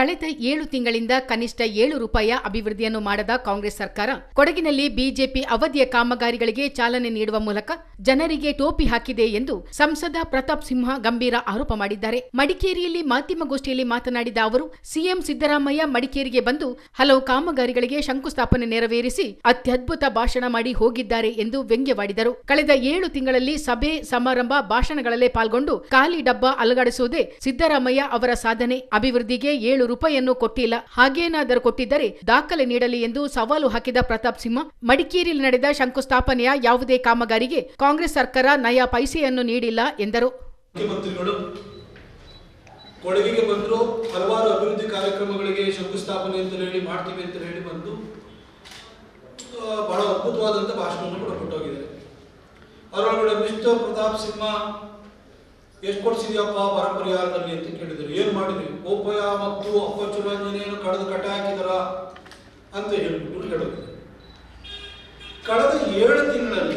ಕಳೆದ ಏಳು ತಿಂಗಳಿಂದ ಕನಿಷ್ಠ ಏಳು ರೂಪಾಯಿಯ ಅಭಿವೃದ್ಧಿಯನ್ನು ಮಾಡದ ಕಾಂಗ್ರೆಸ್ ಸರ್ಕಾರ ಕೊಡಗಿನಲ್ಲಿ ಬಿಜೆಪಿ ಅವಧಿಯ ಕಾಮಗಾರಿಗಳಿಗೆ ಚಾಲನೆ ನೀಡುವ ಮೂಲಕ ಜನರಿಗೆ ಟೋಪಿ ಹಾಕಿದೆ ಎಂದು ಸಂಸದ ಪ್ರತಾಪ್ ಸಿಂಹ ಗಂಭೀರ ಆರೋಪ ಮಾಡಿದ್ದಾರೆ ಮಡಿಕೇರಿಯಲ್ಲಿ ಮಾಧ್ಯಮಗೋಷ್ಠಿಯಲ್ಲಿ ಮಾತನಾಡಿದ ಅವರು ಸಿಎಂ ಸಿದ್ದರಾಮಯ್ಯ ಮಡಿಕೇರಿಗೆ ಬಂದು ಹಲವು ಕಾಮಗಾರಿಗಳಿಗೆ ಶಂಕುಸ್ಥಾಪನೆ ನೆರವೇರಿಸಿ ಅತ್ಯದ್ಭುತ ಭಾಷಣ ಮಾಡಿ ಹೋಗಿದ್ದಾರೆ ಎಂದು ವ್ಯಂಗ್ಯವಾಡಿದರು ಕಳೆದ ಏಳು ತಿಂಗಳಲ್ಲಿ ಸಭೆ ಸಮಾರಂಭ ಭಾಷಣಗಳಲ್ಲೇ ಪಾಲ್ಗೊಂಡು ಖಾಲಿ ಡಬ್ಬ ಅಲುಗಾಡಿಸುವುದೇ ಸಿದ್ದರಾಮಯ್ಯ ಅವರ ಸಾಧನೆ ಅಭಿವೃದ್ಧಿಗೆ ಏಳು ರೂಪಾಯಿಯನ್ನು ಕೊಟ್ಟಿಲ್ಲ ಹಾಗೇನಾದರೂ ಕೊಟ್ಟಿದ್ದರೆ ದಾಖಲೆ ನೀಡಲಿ ಎಂದು ಸವಾಲು ಹಾಕಿದ ಪ್ರತಾಪ್ ಸಿಂಹ ಮಡಿಕೇರಿಯಲ್ಲಿ ನಡೆದ ಶಂಕುಸ್ಥಾಪನೆಯ ಯಾವುದೇ ಕಾಮಗಾರಿಗೆ ಕಾಂಗ್ರೆಸ್ ಸರ್ಕಾರ ನಯಾ ಪೈಸೆಯನ್ನು ನೀಡಿಲ್ಲ ಎಂದರು ಮುಖ್ಯಮಂತ್ರಿಗಳು ಕೊಡಗಿಗೆ ಬಂದರು ಹಲವಾರು ಅಭಿವೃದ್ಧಿ ಕಾರ್ಯಕ್ರಮಗಳಿಗೆ ಶಂಕುಸ್ಥಾಪನೆ ಅಂತ ಹೇಳಿ ಮಾಡ್ತೀವಿ ಅಂತ ಹೇಳಿ ಬಂದು ಆ, ಬಹಳ ಅದ್ಭುತವಾದಂಥ ಭಾಷಣವನ್ನು ಕೂಡ ಕೊಟ್ಟೋಗಿದ್ದಾರೆ ಅದರೊಳಗಡೆ ಮಿಸ್ಟರ್ ಪ್ರತಾಪ್ ಸಿಂಹ ಎಷ್ಟು ಕೊಡ್ಸಿದ್ಯಪ್ಪ ಬರ ಪರಿಹಾರದಲ್ಲಿ ಅಂತ ಕೇಳಿದ್ರು ಏನು ಮಾಡಿದ್ರಿ ಓಪಯ ಮತ್ತು ಅಪ್ಪಚುರಂಜನೆಯನ್ನು ಕಳೆದು ಕಟ್ಟ ಹಾಕಿದರ ಅಂತ ಹೇಳ್ಬಿಟ್ಟು ಹೇಳೋದು ಕಳೆದ ಏಳು ತಿಂಗಳಲ್ಲಿ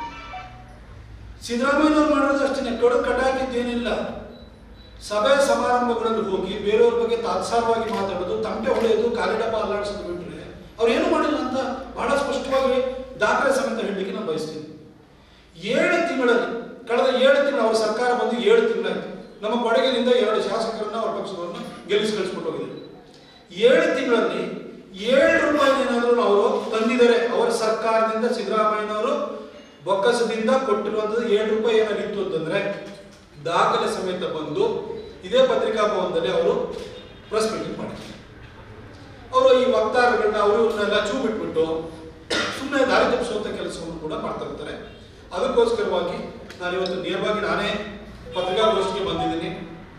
ಸಿದ್ದರಾಮಯ್ಯನವ್ರು ಮಾಡಿರೋದು ಅಷ್ಟೇ ಕಡು ಕಟಾಕಿದ್ದೇನಿಲ್ಲ ಸಭೆ ಸಮಾರಂಭಗಳಲ್ಲಿ ಹೋಗಿ ಬೇರೆಯವ್ರ ಬಗ್ಗೆ ತಾತ್ಸಾರವಾಗಿ ಮಾತಾಡೋದು ತಮಟೆ ಹೊಡೆಯೋದು ಕಾಲಿಡಪ್ಪ ಅಲ್ಲಾಡಿಸೋದು ಬಿಟ್ರೆ ಅವ್ರು ಏನು ಮಾಡಿಲ್ಲ ಅಂತ ಬಹಳ ಸ್ಪಷ್ಟವಾಗಿ ದಾಖಲೆ ಸಮೇತ ಹೇಳಲಿಕ್ಕೆ ನಾನು ಬಯಸ್ತೀನಿ ಏಳು ತಿಂಗಳಲ್ಲಿ ಕಳೆದ ಏಳು ತಿಂಗಳು ಅವರ ಸರ್ಕಾರ ಬಂದು ಏಳು ತಿಂಗಳಾಯ್ತು ನಮ್ಮ ಕೊಡಗಿನಿಂದ ಎರಡು ಶಾಸಕರನ್ನ ಅವರ ಪಕ್ಷದವರನ್ನ ಗೆಲ್ಲಿಸಿ ಕಳಿಸ್ಬಿಟ್ಟು ಹೋಗಿದ್ದಾರೆ ಏಳು ತಿಂಗಳಲ್ಲಿ ಏಳು ರೂಪಾಯಿ ಏನಾದರೂ ಅವರು ತಂದಿದ್ದಾರೆ ಅವರ ಸರ್ಕಾರದಿಂದ ಸಿದ್ದರಾಮಯ್ಯನವರು ಬೊಕ್ಕಸದಿಂದ ಕೊಟ್ಟಿರುವಂಥದ್ದು ಏಳು ರೂಪಾಯಿ ಏನಾದ್ರು ಇತ್ತು ಅಂತಂದ್ರೆ ದಾಖಲೆ ಸಮೇತ ಬಂದು ಇದೇ ಪತ್ರಿಕಾ ಭವನದಲ್ಲಿ ಅವರು ಪ್ರೆಸ್ ಮೀಟಿಂಗ್ ಮಾಡಿದ್ದಾರೆ ಅವರು ಈ ವಕ್ತಾರಗಳನ್ನ ಅವರು ಇವ್ರನ್ನೆಲ್ಲ ಚೂ ಬಿಟ್ಬಿಟ್ಟು ಸುಮ್ಮನೆ ದಾರಿ ತಪ್ಪಿಸುವಂಥ ಕೆಲಸವನ್ನು ಕೂಡ ಮಾಡ್ತಾ ಇರ್ತಾರೆ ಅದಕ್ಕೋಸ್ಕರವಾಗಿ ನಾನು ಇವತ್ತು ನೇರವಾಗಿ ನಾನೇ ಪತ್ರಿಕಾಗೋಷ್ಠಿಗೆ ಬಂದಿದ್ದೀನಿ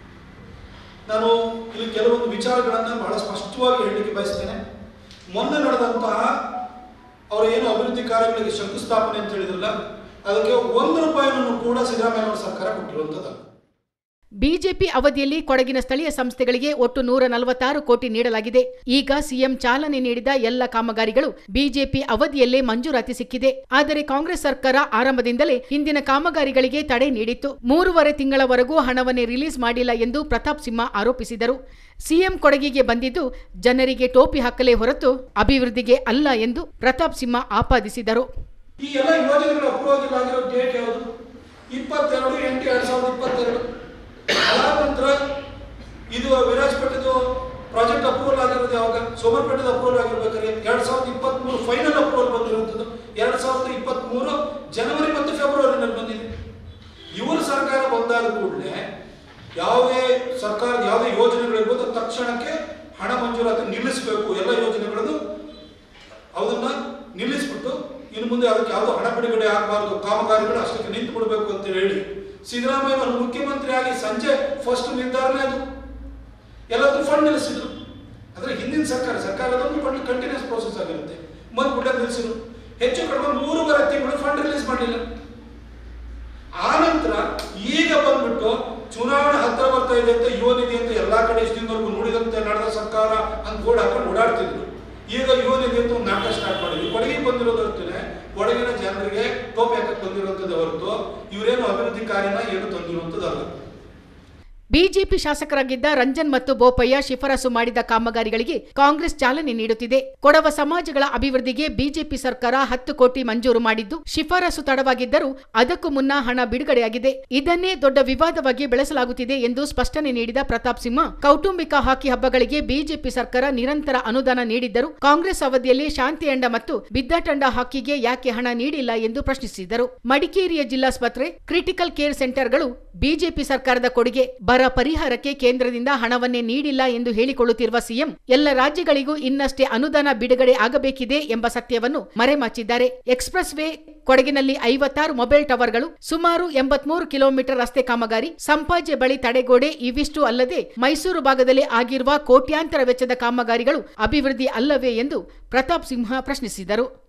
ನಾನು ಇಲ್ಲಿ ಕೆಲವೊಂದು ವಿಚಾರಗಳನ್ನು ಬಹಳ ಸ್ಪಷ್ಟವಾಗಿ ಹೇಳಲಿಕ್ಕೆ ಬಯಸ್ತೇನೆ ಮೊನ್ನೆ ನಡೆದಂತಹ ಅವರ ಏನು ಅಭಿವೃದ್ಧಿ ಕಾರ್ಯಗಳಿಗೆ ಶಂಕುಸ್ಥಾಪನೆ ಅಂತ ಹೇಳಿದ್ರಲ್ಲ ಅದಕ್ಕೆ ಒಂದು ರೂಪಾಯಿಯನ್ನು ಕೂಡ ಸಿದ್ದರಾಮಯ್ಯ ಅವರ ಸರ್ಕಾರ ಕೊಟ್ಟಿರುವಂಥದ್ದಲ್ಲ ಬಿಜೆಪಿ ಅವಧಿಯಲ್ಲಿ ಕೊಡಗಿನ ಸ್ಥಳೀಯ ಸಂಸ್ಥೆಗಳಿಗೆ ಒಟ್ಟು ನೂರ ನಲವತ್ತಾರು ಕೋಟಿ ನೀಡಲಾಗಿದೆ ಈಗ ಸಿಎಂ ಚಾಲನೆ ನೀಡಿದ ಎಲ್ಲ ಕಾಮಗಾರಿಗಳು ಬಿಜೆಪಿ ಅವಧಿಯಲ್ಲೇ ಮಂಜೂರಾತಿ ಸಿಕ್ಕಿದೆ ಆದರೆ ಕಾಂಗ್ರೆಸ್ ಸರ್ಕಾರ ಆರಂಭದಿಂದಲೇ ಹಿಂದಿನ ಕಾಮಗಾರಿಗಳಿಗೆ ತಡೆ ನೀಡಿತ್ತು ಮೂರುವರೆ ತಿಂಗಳವರೆಗೂ ಹಣವನ್ನೇ ರಿಲೀಸ್ ಮಾಡಿಲ್ಲ ಎಂದು ಪ್ರತಾಪ್ ಸಿಂಹ ಆರೋಪಿಸಿದರು ಸಿಎಂ ಕೊಡಗಿಗೆ ಬಂದಿದ್ದು ಜನರಿಗೆ ಟೋಪಿ ಹಾಕಲೇ ಹೊರತು ಅಭಿವೃದ್ಧಿಗೆ ಅಲ್ಲ ಎಂದು ಪ್ರತಾಪ್ ಸಿಂಹ ಆಪಾದಿಸಿದರು ಈ ಎಲ್ಲ ಯೋಜನೆಗಳು ಅಪ್ರೂವ್ ಆಗಿರೋ ಡೇಟ್ ಯಾವುದು ಇಪ್ಪತ್ತೆರಡು ಎಂಟು ಎರಡ್ ಸಾವಿರದ ಇಪ್ಪತ್ತೆರಡು ಅದಾದ ನಂತರ ಇದು ವಿರಾಜಪೇಟೆದು ಪ್ರಾಜೆಕ್ಟ್ ಅಪ್ರೂವಲ್ ಆಗಿರೋದು ಯಾವಾಗ ಸೋಮರ್ಪೇಟೆದ ಅಪ್ರೂವಲ್ ಆಗಿರ್ಬೇಕಾದ್ರೆ ಎರಡ್ ಸಾವಿರದ ಇಪ್ಪತ್ಮೂರು ಫೈನಲ್ ಅಪ್ರೂವಲ್ ಬಂದಿರುವಂಥದ್ದು ಎರಡ್ ಸಾವಿರದ ಇಪ್ಪತ್ಮೂರು ಜನವರಿ ಮತ್ತು ಫೆಬ್ರವರಿನಲ್ಲಿ ಬಂದಿದೆ ಇವರ ಸರ್ಕಾರ ಬಂದಾದ ಕೂಡಲೇ ಯಾವುದೇ ಸರ್ಕಾರ ಯಾವುದೇ ಯೋಜನೆಗಳಿರ್ಬೋದು ತಕ್ಷಣಕ್ಕೆ ಹಣ ಮಂಜೂರಾತಿ ನಿಲ್ಲಿಸಬೇಕು ಎಲ್ಲ ಯೋಜನೆಗಳನ್ನು ಅದನ್ನ ನಿಲ್ಲಿಸ್ಬಿಟ್ಟು ಇನ್ನು ಮುಂದೆ ಅದಕ್ಕೆ ಯಾವುದೋ ಹಣ ಬಿಡುಗಡೆ ಆಗಬಾರ್ದು ಕಾಮಗಾರಿಗಳು ಅಷ್ಟಕ್ಕೆ ನಿಂತು ಬಿಡಬೇಕು ಅಂತ ಹೇಳಿ ಸಿದ್ದರಾಮಯ್ಯ ಅವರು ಮುಖ್ಯಮಂತ್ರಿ ಆಗಿ ಸಂಜೆ ಫಸ್ಟ್ ನಿರ್ಧಾರನೇ ಅದು ಎಲ್ಲದಕ್ಕೂ ಫಂಡ್ ನಿಲ್ಲಿಸಿದ್ರು ಆದರೆ ಹಿಂದಿನ ಸರ್ಕಾರ ಸರ್ಕಾರದೊಂದು ಫಂಡ್ ಕಂಟಿನ್ಯೂಸ್ ಪ್ರೋಸೆಸ್ ಆಗಿರುತ್ತೆ ಬಂದು ಕೂಡ ನಿಲ್ಲಿಸಿದ್ರು ಹೆಚ್ಚು ಕಡಿಮೆ ಮೂರುವರೆ ತಿಂಗಳು ಫಂಡ್ ರಿಲೀಸ್ ಮಾಡಲಿಲ್ಲ ಆ ನಂತರ ಈಗ ಬಂದ್ಬಿಟ್ಟು ಚುನಾವಣೆ ಹತ್ರ ಬರ್ತಾ ಇದೆ ಅಂತ ಯುವ ನಿಧಿ ಅಂತ ಎಲ್ಲಾ ಕಡೆ ಇಷ್ಟು ದಿನವರೆಗೂ ನುಡಿದಂತೆ ನಡೆದ ಸರ್ಕಾರ ಅಂತ ಬೋರ್ಡ್ ಹಾಕೊಂಡು ಓಡಾಡ್ತಿದ್ರು ಈಗ ಯುವ ನಿಧಿ ಅಂತ ಒಂದು ನಾಟಕ ಸ್ಟಾರ್ಟ್ ಮಾಡಿದ್ವಿ ಕೊಡಗಿಗೆ ಬಂದಿರೋದು ಅಷ್ಟೇ ಕೊಡಗಿನ ಜನರಿಗೆ ಟೋಪಿ ಹಾಕಕ್ಕೆ ಬಂದಿರುವಂಥದ್ದು ಹೊರತು ಇವರೇನು ಅಭಿವೃದ್ಧಿ ಕಾರ್ಯನ ಏನು ತಂದಿರುವಂಥದ್ದಲ್ಲ ಬಿಜೆಪಿ ಶಾಸಕರಾಗಿದ್ದ ರಂಜನ್ ಮತ್ತು ಬೋಪಯ್ಯ ಶಿಫಾರಸು ಮಾಡಿದ ಕಾಮಗಾರಿಗಳಿಗೆ ಕಾಂಗ್ರೆಸ್ ಚಾಲನೆ ನೀಡುತ್ತಿದೆ ಕೊಡವ ಸಮಾಜಗಳ ಅಭಿವೃದ್ಧಿಗೆ ಬಿಜೆಪಿ ಸರ್ಕಾರ ಹತ್ತು ಕೋಟಿ ಮಂಜೂರು ಮಾಡಿದ್ದು ಶಿಫಾರಸು ತಡವಾಗಿದ್ದರೂ ಅದಕ್ಕೂ ಮುನ್ನ ಹಣ ಬಿಡುಗಡೆಯಾಗಿದೆ ಇದನ್ನೇ ದೊಡ್ಡ ವಿವಾದವಾಗಿ ಬೆಳೆಸಲಾಗುತ್ತಿದೆ ಎಂದು ಸ್ಪಷ್ಟನೆ ನೀಡಿದ ಪ್ರತಾಪ್ ಸಿಂಹ ಕೌಟುಂಬಿಕ ಹಾಕಿ ಹಬ್ಬಗಳಿಗೆ ಬಿಜೆಪಿ ಸರ್ಕಾರ ನಿರಂತರ ಅನುದಾನ ನೀಡಿದ್ದರೂ ಕಾಂಗ್ರೆಸ್ ಅವಧಿಯಲ್ಲಿ ಶಾಂತಿಯಂಡ ಮತ್ತು ಬಿದ್ದಾಟಂಡ ಹಾಕಿಗೆ ಯಾಕೆ ಹಣ ನೀಡಿಲ್ಲ ಎಂದು ಪ್ರಶ್ನಿಸಿದರು ಮಡಿಕೇರಿಯ ಜಿಲ್ಲಾಸ್ಪತ್ರೆ ಕ್ರಿಟಿಕಲ್ ಕೇರ್ ಸೆಂಟರ್ಗಳು ಬಿಜೆಪಿ ಸರ್ಕಾರದ ಕೊಡುಗೆ ಬರ ಪರಿಹಾರಕ್ಕೆ ಕೇಂದ್ರದಿಂದ ಹಣವನ್ನೇ ನೀಡಿಲ್ಲ ಎಂದು ಹೇಳಿಕೊಳ್ಳುತ್ತಿರುವ ಸಿಎಂ ಎಲ್ಲ ರಾಜ್ಯಗಳಿಗೂ ಇನ್ನಷ್ಟೇ ಅನುದಾನ ಬಿಡುಗಡೆ ಆಗಬೇಕಿದೆ ಎಂಬ ಸತ್ಯವನ್ನು ಮರೆಮಾಚಿದ್ದಾರೆ ಎಕ್ಸ್ಪ್ರೆಸ್ ವೇ ಕೊಡಗಿನಲ್ಲಿ ಐವತ್ತಾರು ಮೊಬೈಲ್ ಟವರ್ಗಳು ಸುಮಾರು ಎಂಬತ್ಮೂರು ಕಿಲೋಮೀಟರ್ ರಸ್ತೆ ಕಾಮಗಾರಿ ಸಂಪಾಜೆ ಬಳಿ ತಡೆಗೋಡೆ ಇವಿಷ್ಟು ಅಲ್ಲದೆ ಮೈಸೂರು ಭಾಗದಲ್ಲಿ ಆಗಿರುವ ಕೋಟ್ಯಾಂತರ ವೆಚ್ಚದ ಕಾಮಗಾರಿಗಳು ಅಭಿವೃದ್ಧಿ ಅಲ್ಲವೇ ಎಂದು ಪ್ರತಾಪ್ ಸಿಂಹ ಪ್ರಶ್ನಿಸಿದರು